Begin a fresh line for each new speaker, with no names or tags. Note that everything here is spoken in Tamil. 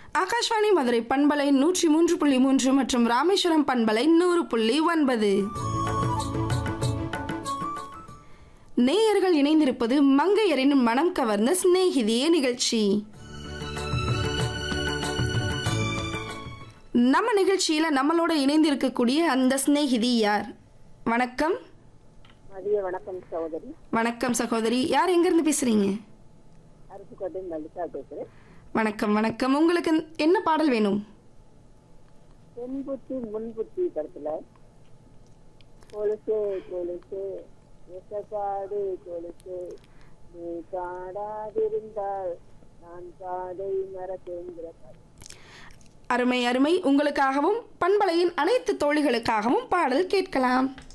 ஆகாஷ்வாணி மதுரை பண்பலை நூற்றி மூன்று புள்ளி மூன்று மற்றும் ராமேஸ்வரம் பண்பலை நூறு புள்ளி ஒன்பது நேயர்கள் இணைந்திருப்பது மங்கையரின் மனம் கவர்ந்த சிநேகிதியே நிகழ்ச்சி நம்ம நிகழ்ச்சியில நம்மளோட இணைந்து இருக்கக்கூடிய அந்த சிநேகிதி யார் வணக்கம்
மதிய வணக்கம் சகோதரி
வணக்கம் சகோதரி யார் எங்கிருந்து பேசுறீங்க
அருப்புக்கோட்டை மல்லிகா பேசுறேன்
வணக்கம் வணக்கம் உங்களுக்கு என்ன பாடல் வேணும்
பெண்புத்தி முன்புத்தி படத்துல கொலுசு கொலுசு எசப்பாடு கொலுசு நீ காடாதிருந்தால் நான் காதை மறப்பேங்கிற பாட்டு
அருமை அருமை உங்களுக்காகவும் பண்பலையின் அனைத்து தோழிகளுக்காகவும் பாடல் கேட்கலாம்